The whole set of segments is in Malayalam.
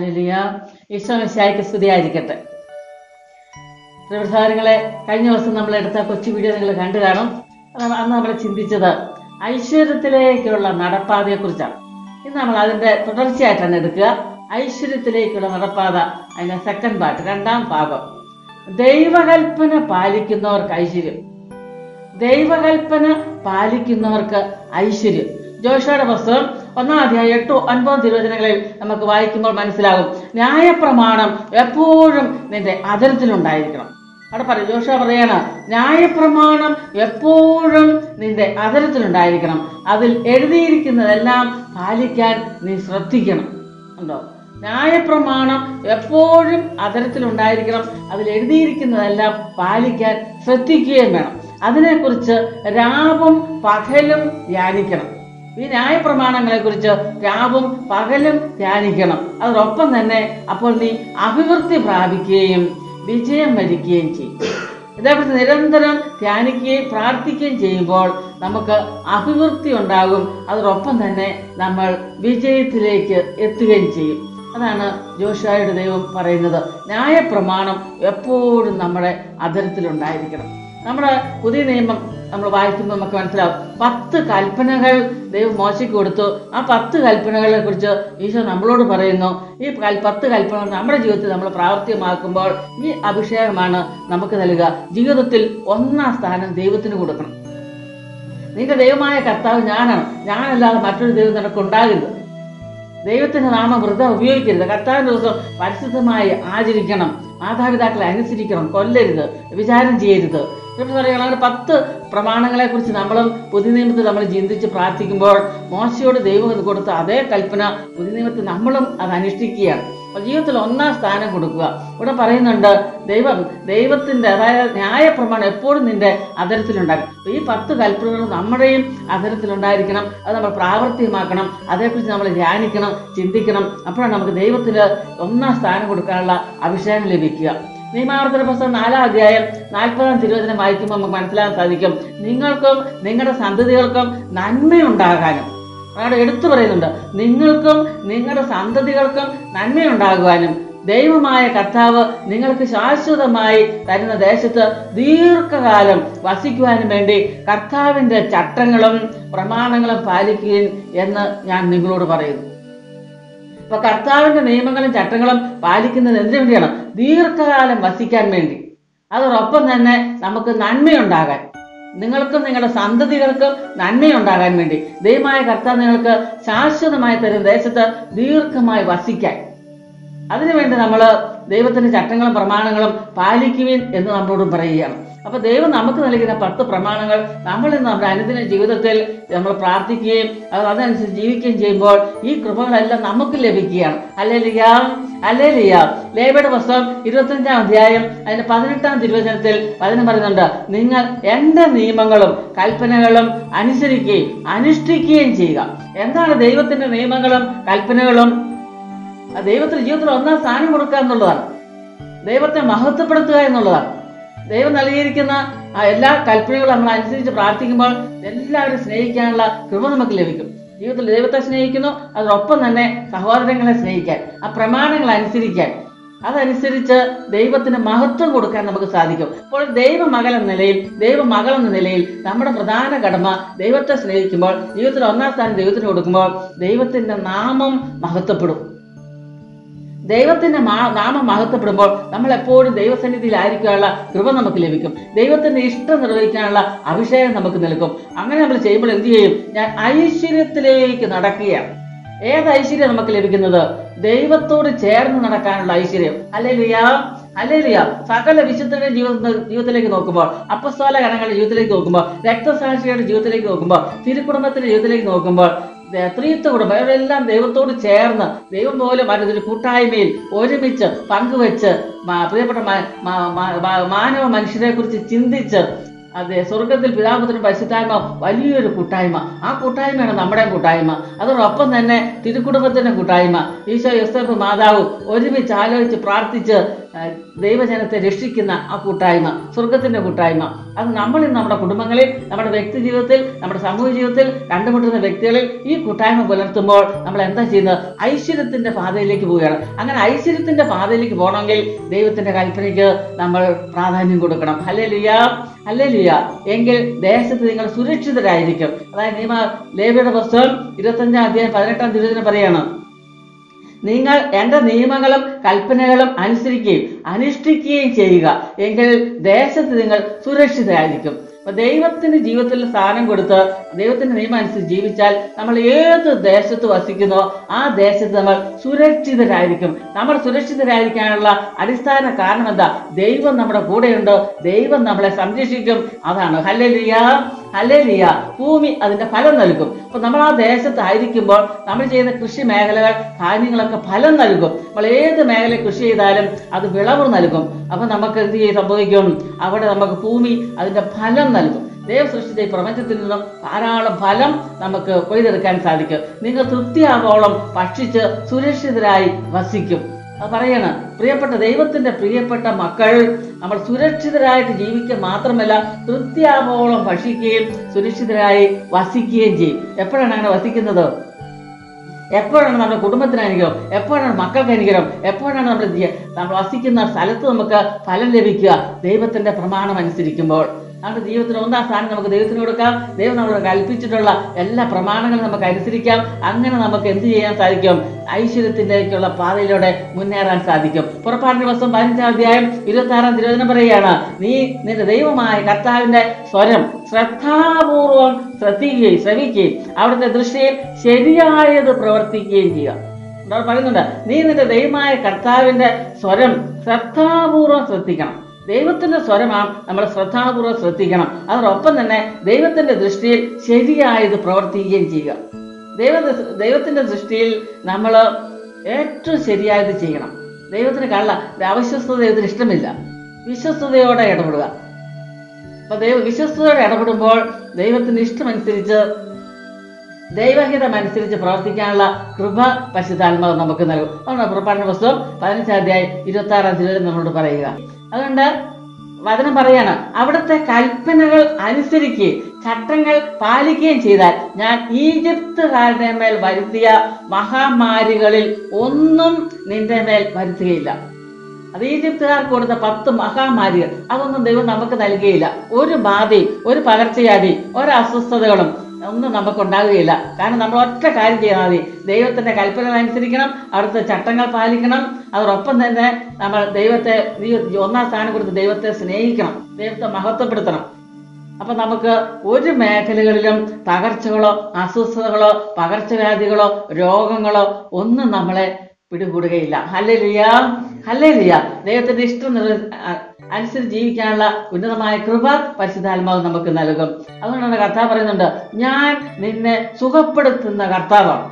ഹല്ലേലൂയ ഈശോ മിശിഹായ്ക്ക് സ്തുതിയായിരിക്കട്ടെ പ്രിയപ്രസാരങ്ങളെ കഴിഞ്ഞ ദിവസം നമ്മൾ എടുത്ത കൊച്ചു വീഡിയോ നിങ്ങൾ കണ്ടു കാണും അന്ന് അന്ന് നമ്മൾ ചിന്തിച്ചത് ഐശ്വര്യത്തിലേക്കുള്ള നടപ്പാതയെക്കുറിച്ചാണ് ഇന്ന് നമ്മൾ അതിന്റെ തുടർച്ചയായിട്ടാണ് എടുക്കുക ഐശ്വര്യത്തിലേക്കുള്ള നടപ്പാത അതിന്റെ സെക്കൻഡ് പാർട്ട് രണ്ടാം ഭാഗം ദൈവകൽപ്പന പാലിക്കുന്നവർക്ക് ഐശ്വര്യം ദൈവകൽപ്പന പാലിക്കുന്നവർക്ക് ഐശ്വര്യം ജോഷയുടെ പുസ്തകം ഒന്നാം അധ്യായം എട്ട് ഒൻപത് തിരുവചനങ്ങളിൽ നമുക്ക് വായിക്കുമ്പോൾ മനസ്സിലാകും ന്യായപ്രമാണം എപ്പോഴും നിന്റെ അതരത്തിലുണ്ടായിരിക്കണം അവിടെ പറയും ജോഷ പറയാണ് ന്യായപ്രമാണം എപ്പോഴും നിന്റെ അതരത്തിലുണ്ടായിരിക്കണം അതിൽ എഴുതിയിരിക്കുന്നതെല്ലാം പാലിക്കാൻ നീ ശ്രദ്ധിക്കണം ഉണ്ടോ ന്യായപ്രമാണം എപ്പോഴും അതരത്തിലുണ്ടായിരിക്കണം അതിൽ എഴുതിയിരിക്കുന്നതെല്ലാം പാലിക്കാൻ ശ്രദ്ധിക്കുകയും വേണം അതിനെക്കുറിച്ച് രാവും പകലും ധ്യാനിക്കണം ഈ ന്യായപ്രമാണങ്ങളെ കുറിച്ച് രാവും പകലും ധ്യാനിക്കണം അതോടൊപ്പം തന്നെ അപ്പോൾ നീ അഭിവൃദ്ധി പ്രാപിക്കുകയും വിജയം വരിക്കുകയും ചെയ്യും ഇതേക്കുറിച്ച് നിരന്തരം ധ്യാനിക്കുകയും പ്രാർത്ഥിക്കുകയും ചെയ്യുമ്പോൾ നമുക്ക് അഭിവൃദ്ധി ഉണ്ടാകും അതോടൊപ്പം തന്നെ നമ്മൾ വിജയത്തിലേക്ക് എത്തുകയും ചെയ്യും അതാണ് ജോഷായുടെ ദൈവം പറയുന്നത് ന്യായപ്രമാണം എപ്പോഴും നമ്മുടെ അതരത്തിലുണ്ടായിരിക്കണം നമ്മുടെ പുതിയ നിയമം നമ്മൾ വായിക്കുമ്പോൾ നമുക്ക് മനസ്സിലാവും പത്ത് കൽപ്പനകൾ ദൈവം മോശയ്ക്ക് കൊടുത്തു ആ പത്ത് കൽപ്പനകളെ കുറിച്ച് ഈശോ നമ്മളോട് പറയുന്നു ഈ കൽ പത്ത് കൽപ്പനകൾ നമ്മുടെ ജീവിതത്തിൽ നമ്മൾ പ്രാവർത്തികമാക്കുമ്പോൾ ഈ അഭിഷേകമാണ് നമുക്ക് നൽകുക ജീവിതത്തിൽ ഒന്നാം സ്ഥാനം ദൈവത്തിന് കൊടുക്കണം നിന്റെ ദൈവമായ കർത്താവ് ഞാനാണ് ഞാനല്ലാതെ മറ്റൊരു ദൈവം നിനക്ക് ഉണ്ടാകരുത് ദൈവത്തിന്റെ നാമം വൃത ഉപയോഗിക്കരുത് കർത്താവിന്റെ ദിവസം പരിശുദ്ധമായി ആചരിക്കണം മാതാപിതാക്കളെ അനുസരിക്കണം കൊല്ലരുത് വിചാരം ചെയ്യരുത് ഇപ്പം പറയുകയാണ് അങ്ങനെ പത്ത് പ്രമാണങ്ങളെ കുറിച്ച് നമ്മളും പുതിയ നിയമത്തിൽ നമ്മൾ ചിന്തിച്ച് പ്രാർത്ഥിക്കുമ്പോൾ മോശയോട് ദൈവം കൊടുത്ത അതേ കൽപ്പന പുതിയ നിയമത്തിൽ നമ്മളും അത് അനുഷ്ഠിക്കുകയാണ് അപ്പോൾ ജീവിതത്തിൽ ഒന്നാം സ്ഥാനം കൊടുക്കുക ഇവിടെ പറയുന്നുണ്ട് ദൈവം ദൈവത്തിന്റെ അതായത് ന്യായപ്രമാണം എപ്പോഴും നിന്റെ അതരത്തിലുണ്ടാകും അപ്പോൾ ഈ പത്ത് കൽപ്പനകൾ നമ്മുടെയും അതരത്തിലുണ്ടായിരിക്കണം അത് നമ്മൾ പ്രാവർത്തികമാക്കണം അതേക്കുറിച്ച് നമ്മൾ ധ്യാനിക്കണം ചിന്തിക്കണം അപ്പോഴാണ് നമുക്ക് ദൈവത്തിന് ഒന്നാം സ്ഥാനം കൊടുക്കാനുള്ള അഭിഷേകം ലഭിക്കുക നിയമാവർത്തന പുസ്തകം നാലാം അധ്യായം നാൽപ്പതാം തിരുവചനം വായിക്കുമ്പോൾ നമുക്ക് മനസ്സിലാക്കാൻ സാധിക്കും നിങ്ങൾക്കും നിങ്ങളുടെ സന്തതികൾക്കും നന്മയുണ്ടാകാനും അവിടെ എടുത്തു പറയുന്നുണ്ട് നിങ്ങൾക്കും നിങ്ങളുടെ സന്തതികൾക്കും നന്മയുണ്ടാകുവാനും ദൈവമായ കർത്താവ് നിങ്ങൾക്ക് ശാശ്വതമായി തരുന്ന ദേശത്ത് ദീർഘകാലം വസിക്കുവാനും വേണ്ടി കർത്താവിൻ്റെ ചട്ടങ്ങളും പ്രമാണങ്ങളും പാലിക്കുകയും എന്ന് ഞാൻ നിങ്ങളോട് പറയുന്നു അപ്പൊ കർത്താവിന്റെ നിയമങ്ങളും ചട്ടങ്ങളും പാലിക്കുന്നത് എന്തിനു വേണ്ടിയാണ് ദീർഘകാലം വസിക്കാൻ വേണ്ടി അതോടൊപ്പം തന്നെ നമുക്ക് നന്മയുണ്ടാകാൻ നിങ്ങൾക്കും നിങ്ങളുടെ സന്തതികൾക്കും നന്മയുണ്ടാകാൻ വേണ്ടി ദൈവമായ കർത്താവ് നിങ്ങൾക്ക് ശാശ്വതമായി തരും ദേശത്ത് ദീർഘമായി വസിക്കാൻ അതിനുവേണ്ടി നമ്മൾ ദൈവത്തിന്റെ ചട്ടങ്ങളും പ്രമാണങ്ങളും പാലിക്കുവിൻ എന്ന് നമ്മളോട് പറയുകയാണ് അപ്പൊ ദൈവം നമുക്ക് നൽകുന്ന പത്ത് പ്രമാണങ്ങൾ നമ്മൾ ഇന്ന് നമ്മുടെ അനുദിന ജീവിതത്തിൽ നമ്മൾ പ്രാർത്ഥിക്കുകയും അത് അതനുസരിച്ച് ജീവിക്കുകയും ചെയ്യുമ്പോൾ ഈ കൃപകളെല്ലാം നമുക്ക് ലഭിക്കുകയാണ് അല്ലേ ലിയാം അല്ലേ ലിയാം ലേബയുടെ പുസ്തകം ഇരുപത്തഞ്ചാം അധ്യായം അതിന്റെ പതിനെട്ടാം തിരുവചനത്തിൽ വചനം പറയുന്നുണ്ട് നിങ്ങൾ എൻ്റെ നിയമങ്ങളും കൽപ്പനകളും അനുസരിക്കുകയും അനുഷ്ഠിക്കുകയും ചെയ്യുക എന്താണ് ദൈവത്തിന്റെ നിയമങ്ങളും കൽപ്പനകളും ആ ദൈവത്തിന് ജീവിതത്തിൽ ഒന്നാം സ്ഥാനം കൊടുക്കുക എന്നുള്ളതാണ് ദൈവത്തെ മഹത്വപ്പെടുത്തുക എന്നുള്ളതാണ് ദൈവം നൽകിയിരിക്കുന്ന ആ എല്ലാ കൽപ്പനകളും നമ്മൾ അനുസരിച്ച് പ്രാർത്ഥിക്കുമ്പോൾ എല്ലാവരും സ്നേഹിക്കാനുള്ള കൃപ നമുക്ക് ലഭിക്കും ജീവിതത്തിൽ ദൈവത്തെ സ്നേഹിക്കുന്നു അതോടൊപ്പം തന്നെ സഹോദരങ്ങളെ സ്നേഹിക്കാൻ ആ പ്രമാണങ്ങൾ അനുസരിക്കാൻ അതനുസരിച്ച് ദൈവത്തിന് മഹത്വം കൊടുക്കാൻ നമുക്ക് സാധിക്കും അപ്പോൾ ദൈവമകൾ എന്ന നിലയിൽ ദൈവമകൾ എന്ന നിലയിൽ നമ്മുടെ പ്രധാന കടമ ദൈവത്തെ സ്നേഹിക്കുമ്പോൾ ജീവിതത്തിൽ ഒന്നാം സ്ഥാനം ദൈവത്തിന് കൊടുക്കുമ്പോൾ ദൈവത്തിന്റെ നാമം മഹത്വപ്പെടും ദൈവത്തിന്റെ മാ- നാമം മഹത്വപ്പെടുമ്പോൾ നമ്മൾ എപ്പോഴും ദൈവസന്നിധിയിലായിരിക്കാനുള്ള കൃപ നമുക്ക് ലഭിക്കും ദൈവത്തിന്റെ ഇഷ്ടം നിർവഹിക്കാനുള്ള അഭിഷേകം നമുക്ക് നൽകും അങ്ങനെ നമ്മൾ ചെയ്യുമ്പോൾ എന്ത് ചെയ്യും ഞാൻ ഐശ്വര്യത്തിലേക്ക് നടക്കുകയാണ് ഏത് ഐശ്വര്യം നമുക്ക് ലഭിക്കുന്നത് ദൈവത്തോട് ചേർന്ന് നടക്കാനുള്ള ഐശ്വര്യം അല്ലേലിയാ അല്ലേലിയാ സകല വിശുദ്ധരുടെ ജീവിത ജീവിതത്തിലേക്ക് നോക്കുമ്പോൾ അപ്പസ്തോല ഗണങ്ങളുടെ ജീവിതത്തിലേക്ക് നോക്കുമ്പോൾ രക്തസാക്ഷികളുടെ ജീവിതത്തിലേക്ക് നോക്കുമ്പോൾ തിരുക്കുടുംബത്തിന്റെ ജീവിതത്തിലേക്ക് നോക്കുമ്പോൾ ദേ- ത്രിത്വ കുടുംബം ഇവരെല്ലാം ദൈവത്തോട് ചേർന്ന് ദൈവം പോലും ഒരു കൂട്ടായ്മയിൽ ഒരുമിച്ച് പങ്കുവെച്ച് മാ- പ്രിയപ്പെട്ട മ- മ- മ- മ- മാനവ മനുഷ്യരെ കുറിച്ച് ചിന്തിച്ച് അതെ സ്വർഗത്തിൽ പിതാപുത്രനും പരിശുദ്ധാത്മ വലിയൊരു കൂട്ടായ്മ ആ കൂട്ടായ്മയാണ് നമ്മുടെ കൂട്ടായ്മ അതോടൊപ്പം തന്നെ തിരുക്കുടുംബത്തിന്റെ കൂട്ടായ്മ ഈശോ യോസഫ് മാതാവും ഒരുമിച്ച് ആലോചിച്ച് പ്രാർത്ഥിച്ച് ആ, ദൈവജനത്തെ രക്ഷിക്കുന്ന ആ കൂട്ടായ്മ സ്വർഗത്തിന്റെ കൂട്ടായ്മ അത് നമ്മളിൽ നമ്മുടെ കുടുംബങ്ങളിൽ നമ്മുടെ വ്യക്തി ജീവിതത്തിൽ നമ്മുടെ സമൂഹ ജീവിതത്തിൽ കണ്ടുമുട്ടുന്ന വ്യക്തികളിൽ ഈ കൂട്ടായ്മ പുലർത്തുമ്പോൾ നമ്മൾ എന്താ ചെയ്യുന്നത് ഐശ്വര്യത്തിന്റെ പാതയിലേക്ക് പോവുകയാണ് അങ്ങനെ ഐശ്വര്യത്തിന്റെ പാതയിലേക്ക് പോകണമെങ്കിൽ ദൈവത്തിന്റെ കൽപ്പനയ്ക്ക് നമ്മൾ പ്രാധാന്യം കൊടുക്കണം അല്ലേ ലിയ അല്ലേ ലിയ എങ്കിൽ ദേശത്ത് നിങ്ങൾ സുരക്ഷിതരായിരിക്കും അതായത് നിയമ ലേവിയുടെ പുസ്തകം ഇരുപത്തഞ്ചാം അധ്യായം പതിനെട്ടാം തിരുവചനം പറയാണ് നിങ്ങൾ എൻ്റെ നിയമങ്ങളും കൽപ്പനകളും അനുസരിക്കുകയും അനുഷ്ഠിക്കുകയും ചെയ്യുക എങ്കിൽ ദേശത്ത് നിങ്ങൾ സുരക്ഷിതരായിരിക്കും അപ്പൊ ദൈവത്തിന് ജീവിതത്തിൽ സ്ഥാനം കൊടുത്ത് ദൈവത്തിന്റെ നിയമം അനുസരിച്ച് ജീവിച്ചാൽ നമ്മൾ ഏത് ദേശത്ത് വസിക്കുന്നോ ആ ദേശത്ത് നമ്മൾ സുരക്ഷിതരായിരിക്കും നമ്മൾ സുരക്ഷിതരായിരിക്കാനുള്ള അടിസ്ഥാന കാരണം എന്താ ദൈവം നമ്മുടെ കൂടെയുണ്ട് ദൈവം നമ്മളെ സംരക്ഷിക്കും അതാണ് ഹല്ലേലൂയ ഹല്ലേലൂയ ഭൂമി അതിന്റെ ഫലം നൽകും അപ്പൊ നമ്മൾ ആ ദേശത്തായിരിക്കുമ്പോൾ നമ്മൾ ചെയ്യുന്ന കൃഷി മേഖലകൾ കാര്യങ്ങളൊക്കെ ഫലം നൽകും നമ്മൾ ഏത് മേഖല കൃഷി ചെയ്താലും അത് വിളവ് നൽകും അപ്പൊ നമുക്ക് എന്ത് ചെയ്യും സംഭവിക്കും അവിടെ നമുക്ക് ഭൂമി അതിന്റെ ഫലം നൽകും ദൈവം സൃഷ്ടിച്ച ഈ പ്രപഞ്ചത്തിൽ നിന്നും ധാരാളം ഫലം നമുക്ക് കൊയ്തെടുക്കാൻ സാധിക്കും നിങ്ങൾ തൃപ്തിയാവോളം ഭക്ഷിച്ച് സുരക്ഷിതരായി വസിക്കും അത് പറയാണ് പ്രിയപ്പെട്ട ദൈവത്തിന്റെ പ്രിയപ്പെട്ട മക്കൾ നമ്മൾ സുരക്ഷിതരായിട്ട് ജീവിക്കുക മാത്രമല്ല തൃപ്തിയാവോളം ഭക്ഷിക്കുകയും സുരക്ഷിതരായി വസിക്കുകയും ചെയ്യും എപ്പോഴാണ് അങ്ങനെ വസിക്കുന്നത് എപ്പോഴാണ് നമ്മുടെ കുടുംബത്തിന് അനുഗ്രഹം എപ്പോഴാണ് മക്കൾക്ക് അനുഗ്രഹം എപ്പോഴാണ് നമ്മൾ ജീ- നമ്മൾ വസിക്കുന്ന സ്ഥലത്ത് നമുക്ക് ഫലം ലഭിക്കുക ദൈവത്തിന്റെ പ്രമാണം അനുസരിക്കുമ്പോൾ നമ്മുടെ ജീവിതത്തിന് ഒന്നാം സ്ഥാനം നമുക്ക് ദൈവത്തിന് കൊടുക്കാം ദൈവം നമ്മളോട് കൽപ്പിച്ചിട്ടുള്ള എല്ലാ പ്രമാണങ്ങളും നമുക്ക് അനുസരിക്കാം അങ്ങനെ നമുക്ക് എന്ത് ചെയ്യാൻ സാധിക്കും ഐശ്വര്യത്തിലേക്കുള്ള പാതയിലൂടെ മുന്നേറാൻ സാധിക്കും പുറപ്പാടിന്റെ ദിവസം പതിനഞ്ചാം അധ്യായം ഇരുപത്തി ആറാം തിരുവചനം പറയുകയാണ് നീ നിന്റെ ദൈവമായ കർത്താവിന്റെ സ്വരം ശ്രദ്ധാപൂർവം ശ്രദ്ധിക്കുകയും ശ്രവിക്കുകയും അവിടുത്തെ ദൃഷ്ടിയിൽ ശരിയായത് പ്രവർത്തിക്കുകയും ചെയ്യുക ഇവിടെ പറയുന്നുണ്ട് നീ നിന്റെ ദൈവമായ കർത്താവിന്റെ സ്വരം ശ്രദ്ധാപൂർവം ശ്രദ്ധിക്കണം ദൈവത്തിന്റെ സ്വരമാണ് നമ്മൾ ശ്രദ്ധാപൂർവ്വം ശ്രദ്ധിക്കണം അതോടൊപ്പം തന്നെ ദൈവത്തിന്റെ ദൃഷ്ടിയിൽ ശരിയായത് പ്രവർത്തിക്കുകയും ചെയ്യുക ദൈവ ദൈവത്തിന്റെ ദൃഷ്ടിയിൽ നമ്മൾ ഏറ്റവും ശരിയായത് ചെയ്യണം ദൈവത്തിന് കള്ള അവിശ്വസ്തത ദൈവത്തിന് ഇഷ്ടമില്ല വിശ്വസ്തയോടെ ഇടപെടുക അപ്പൊ ദൈവ വിശ്വസ്തയോടെ ഇടപെടുമ്പോൾ ദൈവത്തിന്റെ ഇഷ്ടമനുസരിച്ച് ദൈവഹിതം അനുസരിച്ച് പ്രവർത്തിക്കാനുള്ള കൃപ പശുതാത്മാവ് നമുക്ക് നൽകും അതുകൊണ്ട് പുറപ്പാടിന്റെ പുസ്തകം പതിനഞ്ചാം അധ്യായം ഇരുപത്തി ആറാം തീയതി നമ്മളോട് പറയുക അതുകൊണ്ട് വചനം പറയാണ് അവിടുത്തെ കൽപ്പനകൾ അനുസരിക്കുകയും ചട്ടങ്ങൾ പാലിക്കുകയും ചെയ്താൽ ഞാൻ ഈജിപ്തുകാരുടെ മേൽ വരുത്തിയ മഹാമാരികളിൽ ഒന്നും നിന്റെ മേൽ വരുത്തുകയില്ല അത് ഈജിപ്തുകാർക്ക് കൊടുത്ത പത്ത് മഹാമാരികൾ അതൊന്നും ദൈവം നമുക്ക് നൽകുകയില്ല ഒരു ബാധയും ഒരു പകർച്ചവ്യാധി ഒരു അസ്വസ്ഥതകളും ഒന്നും നമുക്ക് ഉണ്ടാകുകയില്ല കാരണം നമ്മൾ ഒറ്റ കാര്യം ചെയ്താൽ മതി ദൈവത്തിന്റെ കൽപ്പനകൾ അനുസരിക്കണം അവിടുത്തെ ചട്ടങ്ങൾ പാലിക്കണം അതോടൊപ്പം തന്നെ നമ്മൾ ദൈവത്തെ ഈ ഒന്നാം സ്ഥാനം കൊടുത്ത് ദൈവത്തെ സ്നേഹിക്കണം ദൈവത്തെ മഹത്വപ്പെടുത്തണം അപ്പൊ നമുക്ക് ഒരു മേഖലകളിലും തകർച്ചകളോ അസ്വസ്ഥതകളോ പകർച്ചവ്യാധികളോ രോഗങ്ങളോ ഒന്നും നമ്മളെ പിടികൂടുകയില്ല ഹല്ലേ ലിയ ഹല്ലേ ലിയ ദൈവത്തിന്റെ ഇഷ്ടം നിറ അനുസരിച്ച് ജീവിക്കാനുള്ള ഉന്നതമായ കൃപ പരിശുദ്ധാത്മാവ് നമുക്ക് നൽകും അതുകൊണ്ടാണ് കർത്താവ് പറയുന്നുണ്ട് ഞാൻ നിന്നെ സുഖപ്പെടുത്തുന്ന കർത്താവാണ്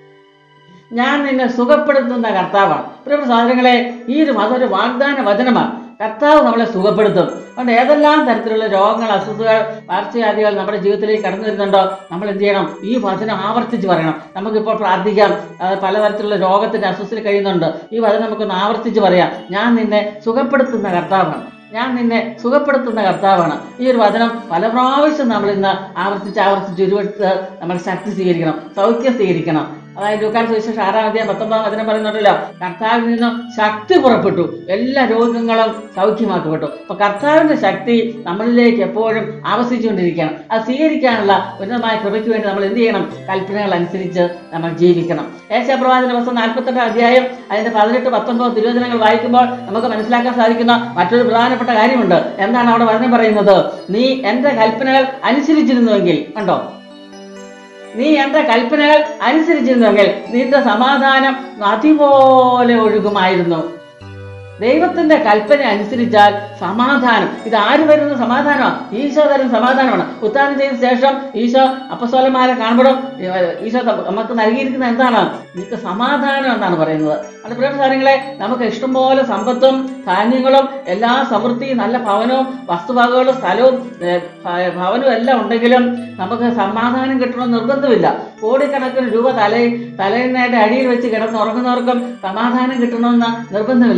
ഞാൻ നിന്നെ സുഖപ്പെടുത്തുന്ന കർത്താവാണ് പ്രിയപ്പെട്ട സഹോദരങ്ങളെ ഈ ഒരു അതൊരു വാഗ്ദാന വചനമാണ് കർത്താവ് നമ്മളെ സുഖപ്പെടുത്തും അതുകൊണ്ട് ഏതെല്ലാം തരത്തിലുള്ള രോഗങ്ങൾ അസ്വസ്ഥതകൾ പകർച്ചവ്യാധികൾ നമ്മുടെ ജീവിതത്തിലേക്ക് കടന്നു വരുന്നുണ്ടോ നമ്മൾ എന്ത് ചെയ്യണം ഈ വചനം ആവർത്തിച്ച് പറയണം നമുക്കിപ്പോൾ പ്രാർത്ഥിക്കാം അത് പലതരത്തിലുള്ള രോഗത്തിന്റെ അസ്വസ്ഥയിൽ കഴിയുന്നുണ്ട് ഈ വചനം നമുക്കൊന്ന് ആവർത്തിച്ച് പറയാം ഞാൻ നിന്നെ സുഖപ്പെടുത്തുന്ന കർത്താവാണ് ഞാൻ നിന്നെ സുഖപ്പെടുത്തുന്ന കർത്താവാണ് ഈ ഒരു വചനം പല പ്രാവശ്യം നമ്മൾ ഇന്ന് ആവർത്തിച്ച് ആവർത്തിച്ച് ഉരുവെടുത്ത് നമ്മൾ ശക്തി സ്വീകരിക്കണം സൗഖ്യം സ്വീകരിക്കണം അതായത് ലൂക്കാൻ സുവിശേഷം ആറാം അധ്യായം പത്തൊമ്പതാം വചനം പറയുന്നുണ്ടല്ലോ കർത്താവിൽ നിന്നും ശക്തി പുറപ്പെട്ടു എല്ലാ രോഗങ്ങളും സൗഖ്യമാക്കപ്പെട്ടു അപ്പൊ കർത്താവിന്റെ ശക്തി നമ്മളിലേക്ക് എപ്പോഴും ആവസിച്ചുകൊണ്ടിരിക്കുകയാണ് അത് സ്വീകരിക്കാനുള്ള ഉന്നതമായ കൃപയ്ക്ക് വേണ്ടി നമ്മൾ എന്ത് ചെയ്യണം കൽപ്പനകൾ അനുസരിച്ച് നമ്മൾ ജീവിക്കണം ഏശാപ്രവാചന ദിവസം നാൽപ്പത്തെട്ടാം അധ്യായം അതിന്റെ പതിനെട്ട് പത്തൊമ്പത് തിരുവചനങ്ങൾ വായിക്കുമ്പോൾ നമുക്ക് മനസ്സിലാക്കാൻ സാധിക്കുന്ന മറ്റൊരു പ്രധാനപ്പെട്ട കാര്യമുണ്ട് എന്താണ് അവിടെ വചനം പറയുന്നത് നീ എന്റെ കൽപ്പനകൾ അനുസരിച്ചിരുന്നുവെങ്കിൽ ഉണ്ടോ നീ എന്റെ കൽപ്പനകൾ അനുസരിച്ചിരുന്നെങ്കിൽ നിന്റെ സമാധാനം നദി പോലെ ഒഴുകുമായിരുന്നു ദൈവത്തിന്റെ കൽപ്പന അനുസരിച്ചാൽ സമാധാനം ഇത് ആര് തരുന്ന സമാധാനമാണ് ഈശോ തരുന്ന സമാധാനമാണ് ഉത്താനം ചെയ്ത ശേഷം ഈശോ അപ്പസ്വലന്മാരെ കാണുമ്പോഴും ഏഹ്, ഈശോ ത- നമുക്ക് നൽകിയിരിക്കുന്ന എന്താണ് നിങ്ങൾക്ക് സമാധാനം എന്നാണ് പറയുന്നത് അത് പ്രിയ കാര്യങ്ങളെ നമുക്ക് ഇഷ്ടംപോലെ സമ്പത്തും ധാന്യങ്ങളും എല്ലാ സമൃദ്ധിയും നല്ല ഭവനവും വസ്തുവകകളും സ്ഥലവും ഏഹ്, ഭ- ഭവനവും എല്ലാം ഉണ്ടെങ്കിലും നമുക്ക് സമാധാനം കിട്ടണമെന്ന് നിർബന്ധമില്ല കോടിക്കണക്കിന് രൂപ തല തലേന്നയുടെ അടിയിൽ വെച്ച് കിടന്ന് ഉറങ്ങുന്നവർക്കും സമാധാനം കിട്ടണമെന്ന് നിർബന്ധമില്ല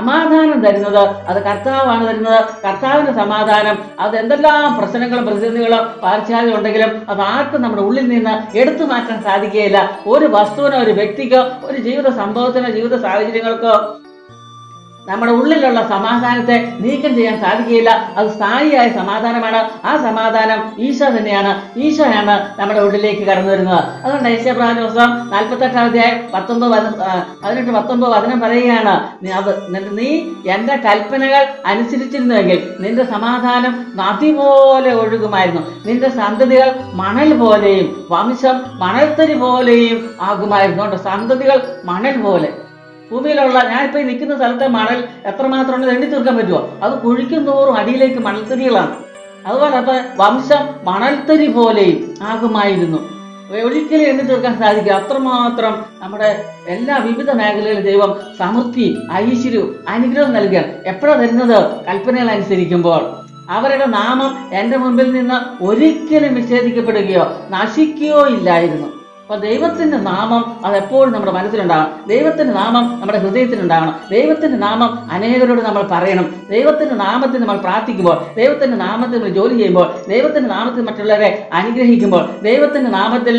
സമാധാനം തരുന്നത് അത് കർത്താവാണ് തരുന്നത് കർത്താവിന്റെ സമാധാനം അത് എന്തെല്ലാം പ്രശ്നങ്ങളും പ്രതിസന്ധികളും പാർശ്ചാലും ഉണ്ടെങ്കിലും അത് ആർക്കും നമ്മുടെ ഉള്ളിൽ നിന്ന് എടുത്തു മാറ്റാൻ സാധിക്കുകയില്ല ഒരു വസ്തുവിനോ ഒരു വ്യക്തിക്കോ ഒരു ജീവിത സംഭവത്തിനോ ജീവിത സാഹചര്യങ്ങൾക്കോ നമ്മുടെ ഉള്ളിലുള്ള സമാധാനത്തെ നീക്കം ചെയ്യാൻ സാധിക്കുകയില്ല അത് സ്ഥായിയായ സമാധാനമാണ് ആ സമാധാനം ഈശോ തന്നെയാണ് ഈശോയാണ് നമ്മുടെ ഉള്ളിലേക്ക് കടന്നു വരുന്നത് അതുകൊണ്ട് ഐശ്വപ്രാന പുസ്തകം നാൽപ്പത്തെട്ടാം അധ്യായം പത്തൊമ്പത് പതി- ആ, പതിനെട്ട് പത്തൊമ്പത് വചനം പറയുകയാണ് നീ അത് നിന്റെ- നീ എന്റെ കൽപ്പനകൾ അനുസരിച്ചിരുന്നുവെങ്കിൽ നിന്റെ സമാധാനം നദി പോലെ ഒഴുകുമായിരുന്നു നിന്റെ സന്തതികൾ മണൽ പോലെയും വംശം മണൽത്തരി പോലെയും ആകുമായിരുന്നു അതുകൊണ്ട് സന്തതികൾ മണൽ പോലെ ഭൂമിയിലുള്ള ഞാനിപ്പോ ഈ നിൽക്കുന്ന സ്ഥലത്തെ മണൽ എത്രമാത്രം ഉണ്ടെന്ന് എണ്ണി തീർക്കാൻ പറ്റുമോ അത് കുഴിക്കും തോറും അടിയിലേക്ക് മണൽത്തരികളാണ് അതുപോലെ അപ്പൊ വംശം മണൽത്തരി പോലെയും ആകുമായിരുന്നു ഒരിക്കലും എണ്ണി തീർക്കാൻ സാധിക്കുക അത്രമാത്രം നമ്മുടെ എല്ലാ വിവിധ മേഖലയിലും ദൈവം സമൃദ്ധി ഐശ്വര്യവും അനുഗ്രഹം നൽകുകയാണ് എപ്പോഴാണ് തരുന്നത് കൽപ്പനകൾ അനുസരിക്കുമ്പോൾ അവരുടെ നാമം എൻ്റെ മുമ്പിൽ നിന്ന് ഒരിക്കലും വിച്ഛേദിക്കപ്പെടുകയോ നശിക്കുകയോ ഇല്ലായിരുന്നു അപ്പൊ ദൈവത്തിന്റെ നാമം അത് എപ്പോഴും നമ്മുടെ മനസ്സിലുണ്ടാകണം ദൈവത്തിന്റെ നാമം നമ്മുടെ ഹൃദയത്തിലുണ്ടാകണം ദൈവത്തിന്റെ നാമം അനേകരോട് നമ്മൾ പറയണം ദൈവത്തിന്റെ നാമത്തിൽ നമ്മൾ പ്രാർത്ഥിക്കുമ്പോൾ ദൈവത്തിന്റെ നാമത്തിൽ നമ്മൾ ജോലി ചെയ്യുമ്പോൾ ദൈവത്തിന്റെ നാമത്തിൽ മറ്റുള്ളവരെ അനുഗ്രഹിക്കുമ്പോൾ ദൈവത്തിന്റെ നാമത്തിൽ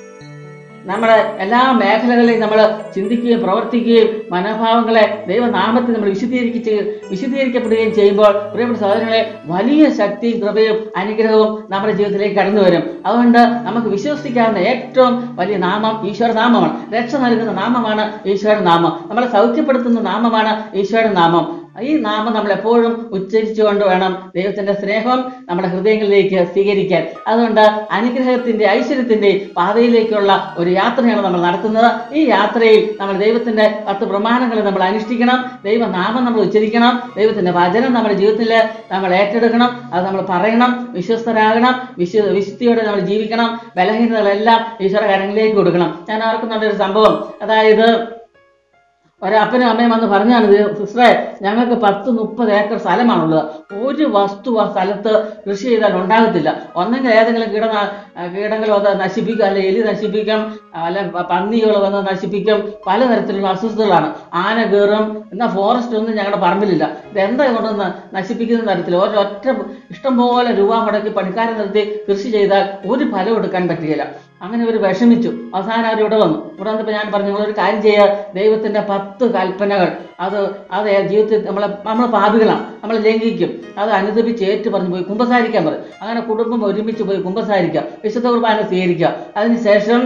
നമ്മുടെ എല്ലാ മേഖലകളിലും നമ്മൾ ചിന്തിക്കുകയും പ്രവർത്തിക്കുകയും മനോഭാവങ്ങളെ ദൈവനാമത്തിൽ നമ്മൾ വിശദീകരിച്ച് വിശദീകരിക്കപ്പെടുകയും ചെയ്യുമ്പോൾ പ്രിയപ്പെട്ട സഹോദരങ്ങളെ വലിയ ശക്തിയും കൃപയും അനുഗ്രഹവും നമ്മുടെ ജീവിതത്തിലേക്ക് കടന്നു വരും അതുകൊണ്ട് നമുക്ക് വിശ്വസിക്കാവുന്ന ഏറ്റവും വലിയ നാമം ഈശ്വര നാമമാണ് രക്ഷ നൽകുന്ന നാമമാണ് ഈശ്വര നാമം നമ്മളെ സൗഖ്യപ്പെടുത്തുന്ന നാമമാണ് ഈശ്വര നാമം ഈ നാമം നമ്മൾ എപ്പോഴും ഉച്ചരിച്ചുകൊണ്ട് വേണം ദൈവത്തിന്റെ സ്നേഹം നമ്മുടെ ഹൃദയങ്ങളിലേക്ക് സ്വീകരിക്കാൻ അതുകൊണ്ട് അനുഗ്രഹത്തിന്റെ ഐശ്വര്യത്തിന്റെ പാതയിലേക്കുള്ള ഒരു യാത്രയാണ് നമ്മൾ നടത്തുന്നത് ഈ യാത്രയിൽ നമ്മൾ ദൈവത്തിന്റെ പത്ത് പ്രമാണങ്ങൾ നമ്മൾ അനുഷ്ഠിക്കണം ദൈവനാമം നമ്മൾ ഉച്ചരിക്കണം ദൈവത്തിന്റെ വചനം നമ്മുടെ ജീവിതത്തിൽ നമ്മൾ ഏറ്റെടുക്കണം അത് നമ്മൾ പറയണം വിശ്വസ്തരാകണം വിശു വിശുദ്ധിയോടെ നമ്മൾ ജീവിക്കണം ബലഹീനതകളെല്ലാം ഈശ്വര കരങ്ങളിലേക്ക് കൊടുക്കണം ഞാൻ ഓർക്കുന്നുണ്ട് ഒരു സംഭവം അതായത് ഒരപ്പനും അമ്മയും വന്ന് പറഞ്ഞാണ് ഇത് സിസ്റ്ററെ ഞങ്ങൾക്ക് പത്ത് മുപ്പത് ഏക്കർ സ്ഥലമാണുള്ളത് ഒരു വസ്തു ആ സ്ഥലത്ത് കൃഷി ചെയ്താൽ ഉണ്ടാകത്തില്ല ഒന്നെങ്കിൽ ഏതെങ്കിലും കീട കീടങ്ങൾ വന്ന് നശിപ്പിക്കും അല്ലെ എലി നശിപ്പിക്കും അല്ല പന്നികൾ വന്ന് നശിപ്പിക്കും പലതരത്തിലുള്ള അസ്വസ്ഥതകളാണ് ആന കയറും എന്നാൽ ഫോറസ്റ്റ് ഒന്നും ഞങ്ങളുടെ പറമ്പിലില്ല ഇതെന്താ കൊണ്ടൊന്ന് നശിപ്പിക്കുന്ന തരത്തിൽ ഒരൊറ്റ ഇഷ്ടംപോലെ രൂപ മുടക്കി പണിക്കാരെ നിർത്തി കൃഷി ചെയ്താൽ ഒരു ഫലം എടുക്കാൻ പറ്റുകയില്ല അങ്ങനെ ഇവർ വിഷമിച്ചു അവസാനം അവർ ഇവിടെ വന്നു ഇവിടെ വന്നപ്പോൾ ഞാൻ പറഞ്ഞു നിങ്ങളൊരു കാര്യം ചെയ്യുക ദൈവത്തിന്റെ പത്ത് കൽപ്പനകൾ അത് അത് ജീവിതത്തിൽ നമ്മളെ നമ്മൾ പാപികളാണ് നമ്മൾ ലംഘിക്കും അത് അനുദപിച്ച് ഏറ്റു പറഞ്ഞു പോയി കുമ്പസാരിക്കാൻ പറയും അങ്ങനെ കുടുംബം ഒരുമിച്ച് പോയി കുമ്പസാരിക്കുക വിശുദ്ധ കുർബാന സ്വീകരിക്കുക അതിനുശേഷം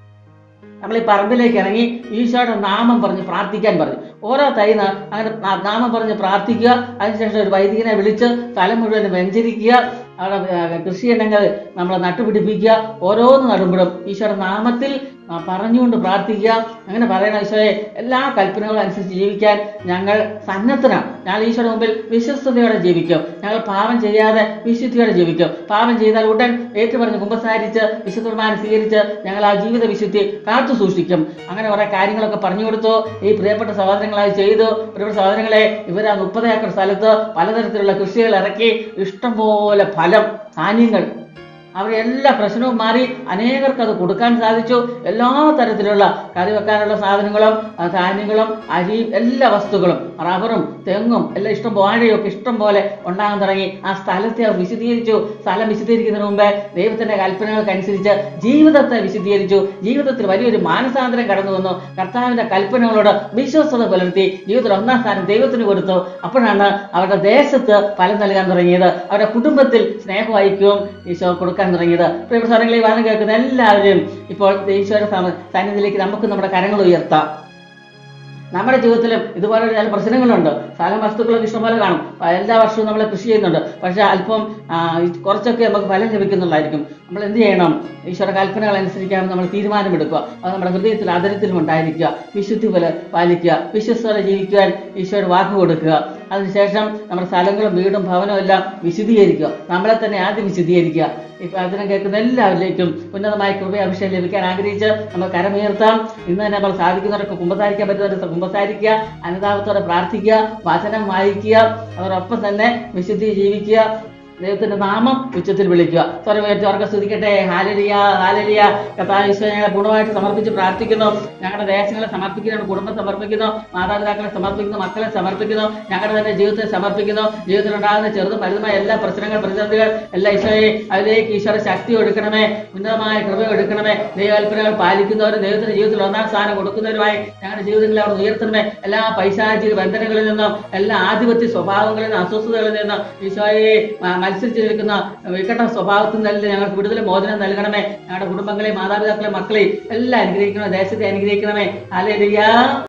നമ്മൾ ഈ പറമ്പിലേക്ക് ഇറങ്ങി ഈശോയുടെ നാമം പറഞ്ഞ് പ്രാർത്ഥിക്കാൻ പറഞ്ഞു ഓരോ തൈന്ന് അങ്ങനെ നാ- നാമം പറഞ്ഞ് പ്രാർത്ഥിക്കുക അതിനുശേഷം ഒരു വൈദികനെ വിളിച്ച് സ്ഥലം മുഴുവൻ വെഞ്ചരിക്കുക അവിടെ ഏർ, കൃഷിയിടങ്ങൾ നമ്മൾ നട്ടുപിടിപ്പിക്കുക ഓരോന്ന് നടുമ്പോഴും ഈശോയുടെ നാമത്തിൽ ആ, പറഞ്ഞുകൊണ്ട് പ്രാർത്ഥിക്കുക അങ്ങനെ പറയണം ഈശോയെ എല്ലാ കൽപ്പനകളും അനുസരിച്ച് ജീവിക്കാൻ ഞങ്ങൾ സന്നദ്ധരാണ് ഞങ്ങൾ ഈശോയുടെ മുമ്പിൽ വിശ്വസ്തയോടെ ജീവിക്കും ഞങ്ങൾ പാപം ചെയ്യാതെ വിശുദ്ധിയോടെ ജീവിക്കും പാപം ചെയ്താൽ ഉടൻ ഏറ്റുപറഞ്ഞ് കുമ്പസാരിച്ച് വിശുദ്ധ കുർബാന സ്വീകരിച്ച് ഞങ്ങൾ ആ ജീവിത വിശുദ്ധി കാത്തു സൂക്ഷിക്കും അങ്ങനെ കുറെ കാര്യങ്ങളൊക്കെ പറഞ്ഞു കൊടുത്തു ഈ പ്രിയപ്പെട്ട സഹോദരങ്ങളായി ചെയ്തു പ്രിയപ്പെട്ട സഹോദരങ്ങളെ ഇവർ ആ മുപ്പത് ഏക്കർ സ്ഥലത്ത് പലതരത്തിലുള്ള കൃഷികൾ ഇറക്കി ഇഷ്ടംപോലെ ഫലം ധാന്യങ്ങൾ അവരുടെ എല്ലാ പ്രശ്നവും മാറി അനേകർക്ക് അത് കൊടുക്കാൻ സാധിച്ചു എല്ലാ തരത്തിലുള്ള കറി വെക്കാനുള്ള സാധനങ്ങളും ആ, ധാന്യങ്ങളും അരിയും എല്ലാ വസ്തുക്കളും റബ്ബറും തെങ്ങും എല്ലാം ഇഷ്ടം വാഴയും ഒക്കെ ഇഷ്ടം പോലെ ഉണ്ടാകാൻ തുടങ്ങി ആ സ്ഥലത്തെ അവർ വിശദീകരിച്ചു സ്ഥലം വിശദീകരിക്കുന്നതിന് മുമ്പേ ദൈവത്തിന്റെ കൽപ്പനകൾക്കനുസരിച്ച് ജീവിതത്തെ വിശദീകരിച്ചു ജീവിതത്തിൽ വലിയൊരു മാനസാന്തരം കടന്നു വന്നു കർത്താവിന്റെ കൽപ്പനകളോട് വിശ്വസ്തത പുലർത്തി ജീവിതത്തിൽ ഒന്നാം സ്ഥാനം ദൈവത്തിന് കൊടുത്തു അപ്പോഴാണ് അവരുടെ ദേശത്ത് ഫലം നൽകാൻ തുടങ്ങിയത് അവരുടെ കുടുംബത്തിൽ സ്നേഹം ഐക്യവും ഈശോ കൊടുക്കാൻ തുടങ്ങിയത് പ്രിയപ്പെട്ട സ്ഥലങ്ങളിൽ ഈ വാദം കേൾക്കുന്ന എല്ലാവരും ഇപ്പോൾ ഈശോയുടെ സമ- സാന്നിധ്യത്തിലേക്ക് നമുക്ക് നമ്മുടെ കരങ്ങൾ ഉയർത്താം നമ്മുടെ ജീവിതത്തിലും ഇതുപോലെ ചില പ്രശ്നങ്ങളുണ്ട് സ്ഥലം വസ്തുക്കളൊക്കെ ഇഷ്ടംപോലെ കാണും ആ, എല്ലാ വർഷവും നമ്മൾ കൃഷി ചെയ്യുന്നുണ്ട് പക്ഷെ അല്പം ആ, ഈ കുറച്ചൊക്കെ നമുക്ക് ഫലം ലഭിക്കുന്നുള്ളായിരിക്കും നമ്മൾ എന്ത് ചെയ്യണം ഈശ്വര കൽപ്പനകൾ അനുസരിക്കാൻ നമ്മൾ തീരുമാനമെടുക്കുക അത് നമ്മുടെ ഹൃദയത്തിൽ ആദരത്തിലും ഉണ്ടായിരിക്കുക വിശുദ്ധി പോലെ പാലിക്കുക വിശ്വസ്തോടെ ജീവിക്കുവാൻ ഈശോയുടെ വാക്ക് കൊടുക്കുക അതിനുശേഷം നമ്മുടെ സ്ഥലങ്ങളും വീടും ഭവനവും എല്ലാം വിശദീകരിക്കുക നമ്മളെ തന്നെ ആദ്യം വിശദീകരിക്കുക ഈ പ്രാർത്ഥന കേൾക്കുന്ന എല്ലാവരിലേക്കും ഉന്നതമായ കൃപ അഭിഷേകം ലഭിക്കാൻ ആഗ്രഹിച്ച് നമ്മൾ കരമുയർത്താം ഇന്ന് തന്നെ നമ്മൾ സാധിക്കുന്നവരൊക്കെ കുമ്പസാരിക്കാൻ പറ്റുന്നവരൊക്കെ കുമ്പസാരിക്കുക അനുതാപത്തോടെ പ്രാർത്ഥിക്കുക വചനം വായിക്കുക അതോടൊപ്പം തന്നെ വിശുദ്ധി ജീവിക്കുക ദൈവത്തിന്റെ നാമം ഉച്ചത്തിൽ വിളിക്കുക സ്വർഗം സ്വർഗം സ്തുതിക്കട്ടെ ഹാലലിയ ഹാലലിയ കഥാവിശ്വ ഞങ്ങളെ ഗുണമായിട്ട് സമർപ്പിച്ച് പ്രാർത്ഥിക്കുന്നു ഞങ്ങളുടെ ദേശങ്ങളെ സമർപ്പിക്കുന്നു കുടുംബം സമർപ്പിക്കുന്നു മാതാപിതാക്കളെ സമർപ്പിക്കുന്നു മക്കളെ സമർപ്പിക്കുന്നു ഞങ്ങളുടെ തന്നെ ജീവിതത്തെ സമർപ്പിക്കുന്നു ജീവിതത്തിൽ ഉണ്ടാകുന്ന ചെറുതും വലുതുമായ എല്ലാ പ്രശ്നങ്ങൾ പ്രതിസന്ധികൾ എല്ലാ ഈശോയെ അതിലേക്ക് ഈശ്വര ശക്തി എടുക്കണമേ ഉന്നതമായ കൃപ എടുക്കണമേ ദൈവകൽപ്പനകൾ പാലിക്കുന്നവരും ദൈവത്തിന്റെ ജീവിതത്തിൽ ഒന്നാം സ്ഥാനം കൊടുക്കുന്നവരുമായി ഞങ്ങളുടെ ജീവിതങ്ങളിൽ അവിടെ ഉയർത്തണമേ എല്ലാ പൈശാചിക ബന്ധനങ്ങളിൽ നിന്നും എല്ലാ ആധിപത്യ സ്വഭാവങ്ങളിൽ നിന്നും അസ്വസ്ഥതകളിൽ നിന്നും ഈശോയെ മ- മത്സരിച്ച് നിൽക്കുന്ന വികട സ്വഭാവത്തിൽ നിന്ന് ഞങ്ങൾക്ക് വിടുതൽ മോചനം നൽകണമേ ഞങ്ങളുടെ കുടുംബങ്ങളെ മാതാപിതാക്കളെ മക്കളെ എല്ലാം അനുഗ്രഹിക്കണമേ ദേശത്തെ അനുഗ്രഹിക്കണമേ അല്ലെ